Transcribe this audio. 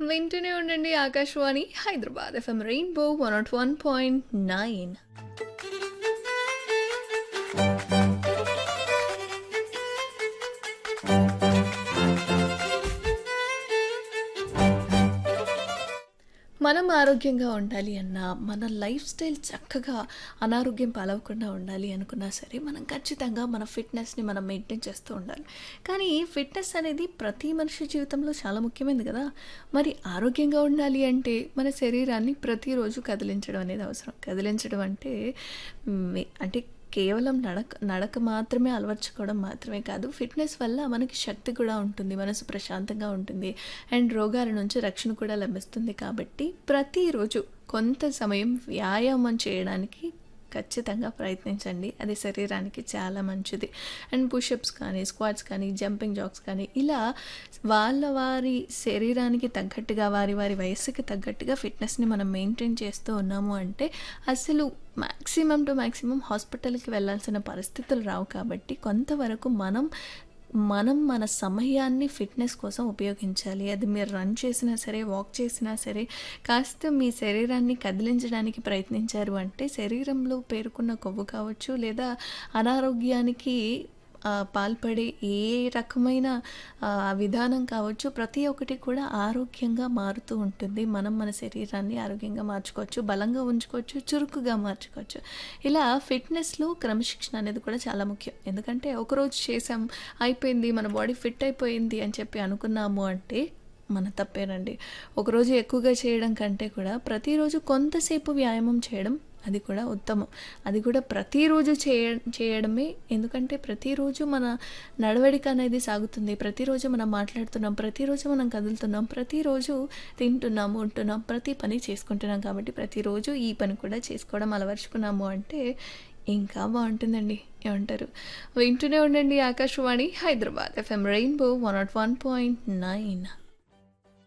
వింటూనే ఉండండి Akashvani Hyderabad FM rainbow one nought one point nine మనం ఆరోగ్యంగా ఉండాలి అన్నా మన లైఫ్ స్టైల్ చక్కగా అనారోగ్యం పాలవకుండా ఉండాలి అనుకున్నా సరే మనం ఖచ్చితంగా మన ఫిట్నెస్ని మనం మెయింటైన్ చేస్తూ ఉండాలి కానీ ఫిట్నెస్ అనేది ప్రతి మనిషి జీవితంలో చాలా ముఖ్యమైనది కదా మరి ఆరోగ్యంగా ఉండాలి అంటే మన శరీరాన్ని ప్రతిరోజు కదిలించడం అనేది అవసరం కదిలించడం అంటే మ్, అంటే కేవలం నడక నడక మాత్రమే అలవర్చుకోవడం మాత్రమే కాదు ఫిట్నెస్ వల్ల మనకి శక్తి కూడా ఉంటుంది మనసు ప్రశాంతంగా ఉంటుంది అండ్ రోగాల నుంచి రక్షణ కూడా లభిస్తుంది కాబట్టి ప్రతిరోజు కొంత సమయం వ్యాయామం చేయడానికి ఖచ్చితంగా ప్రయత్నించండి అది శరీరానికి చాలా మంచిది అండ్ పుషప్స్ కానీ స్క్వాట్స్ కానీ జంపింగ్ జాక్స్ కానీ ఇలా వాళ్ళ వారి శరీరానికి తగ్గట్టుగా వారి వారి వయస్సుకి తగ్గట్టుగా ఫిట్నెస్ని మనం మెయింటైన్ చేస్తూ ఉన్నాము అంటే అసలు మ్యాక్సిమం టు మ్యాక్సిమం హాస్పిటల్కి వెళ్ళాల్సిన పరిస్థితులు రావు కాబట్టి కొంతవరకు మనం మనం మన సమయాన్ని ఫిట్నెస్ కోసం ఉపయోగించాలి అది మీరు రన్ చేసినా సరే వాక్ చేసినా సరే కాస్త మీ శరీరాన్ని కదిలించడానికి ప్రయత్నించారు అంటే శరీరంలో పేరుకున్న కొవ్వు కావచ్చు లేదా అనారోగ్యానికి ఆ, పాల్పడే ఏ రకమైన ఆ, విధానం కావచ్చు ప్రతి ఒక్కటి కూడా ఆరోగ్యంగా మారుతూ ఉంటుంది మనం మన శరీరాన్ని ఆరోగ్యంగా మార్చుకోవచ్చు బలంగా ఉంచుకోవచ్చు చురుకుగా మార్చుకోవచ్చు ఇలా ఫిట్నెస్లో క్రమశిక్షణ అనేది కూడా చాలా ముఖ్యం ఎందుకంటే ఒకరోజు చేసాం అయిపోయింది మన బాడీ ఫిట్ అయిపోయింది అని చెప్పి అనుకున్నాము అంటే మన తప్పేనండి ఒకరోజు ఎక్కువగా చేయడం కంటే కూడా ప్రతిరోజు కొంతసేపు వ్యాయామం చేయడం అది కూడా ఉత్తమం అది కూడా ప్రతిరోజు చేయ చేయడమే ఎందుకంటే ప్రతిరోజు మన నడవడిక అనేది సాగుతుంది ప్రతిరోజు మనం మాట్లాడుతున్నాం ప్రతిరోజు మనం కదులుతున్నాం ప్రతిరోజు తింటున్నాము ఉంటున్నాం ప్రతి పని చేసుకుంటున్నాం కాబట్టి ప్రతిరోజు ఈ పని కూడా చేసుకోవడం అలవర్చుకున్నాము అంటే ఇంకా బాగుంటుందండి ఏమంటారు వింటూనే ఉండండి Akashvani Hyderabad FM rainbow one nought one point nine